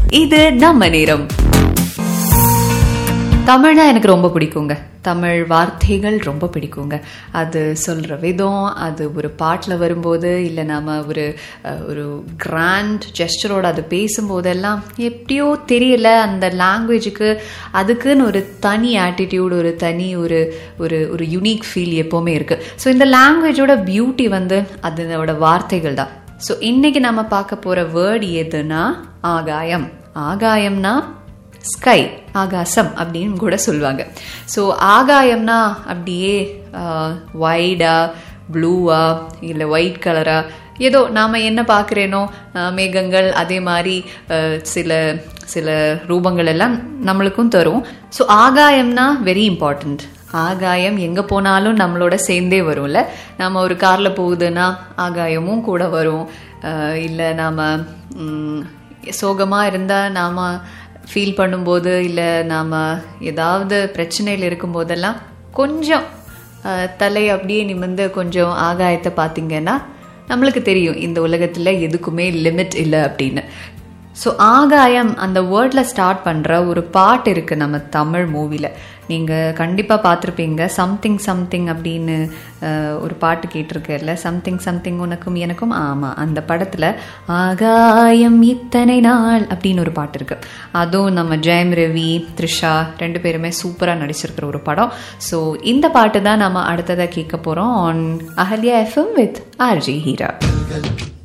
இது நம்ம நேரம் தமிழ்னா எனக்கு ரொம்ப பிடிக்குங்க தமிழ் வார்த்தைகள் ரொம்ப பிடிக்குங்க அது சொல்கிற விதம் அது ஒரு பாட்டில் வரும்போது இல்லை நாம ஒரு அஹ், ஒரு கிராண்ட் ஜெஸ்டரோட அது பேசும்போதெல்லாம் எப்படியோ தெரியல அந்த லாங்குவேஜுக்கு அதுக்குன்னு ஒரு தனி ஆட்டிடியூட் ஒரு தனி ஒரு ஒரு ஒரு யுனிக் ஃபீல் எப்போவுமே இருக்குது ஸோ இந்த லாங்குவேஜோட பியூட்டி வந்து அதனோட வார்த்தைகள் தான் ஸோ இன்னைக்கு நம்ம பார்க்க போகிற வேர்ட் எதுனா ஆகாயம் ஆகாயம்னா ஸ்கை ஆகாசம் அப்படின்னு கூட சொல்லுவாங்க ஸோ ஆகாயம்னா அப்படியே வைடா ப்ளூவா இல்லை ஒயிட் கலரா ஏதோ நாம் என்ன பார்க்குறேனோ மேகங்கள் அதே மாதிரி அஹ், சில சில ரூபங்கள் எல்லாம் நம்மளுக்கும் தரும் ஸோ ஆகாயம்னா வெரி இம்பார்ட்டண்ட் ஆகாயம் எங்கே போனாலும் நம்மளோட சேர்ந்தே வரும்ல நம்ம ஒரு காரில் போகுதுன்னா ஆகாயமும் கூட வரும் இல்லை நாம் சோகமாக இருந்தால் நாம் ஃபீல் பண்ணும்போது இல்லை நாம் ஏதாவது பிரச்சனையில் இருக்கும்போதெல்லாம் கொஞ்சம் அஹ், தலை அப்படியே நிமிர்ந்து கொஞ்சம் ஆகாயத்தை பார்த்தீங்கன்னா நம்மளுக்கு தெரியும் இந்த உலகத்தில் எதுக்குமே லிமிட் இல்லை அப்படின்னு ஸோ ஆகாயம் அந்த வேர்டில் ஸ்டார்ட் பண்ணுற ஒரு பாட்டு இருக்குது நம்ம தமிழ் மூவியில் நீங்கள் கண்டிப்பாக பார்த்துருப்பீங்க சம்திங் சம்திங் அப்படின்னு அஹ், ஒரு பாட்டு கேட்டிருக்கல சம்திங் சம்திங் உனக்கும் எனக்கும் ஆமாம் அந்த படத்தில் ஆகாயம் இத்தனை நாள் அப்படின்னு ஒரு பாட்டு இருக்கு அதுவும் நம்ம ஜெயம் ரவி த்ரிஷா ரெண்டு பேருமே சூப்பராக நடிச்சிருக்கிற ஒரு படம் ஸோ இந்த பாட்டு தான் நம்ம அடுத்ததாக கேட்க போகிறோம் on Ahalya FM with RJ Heera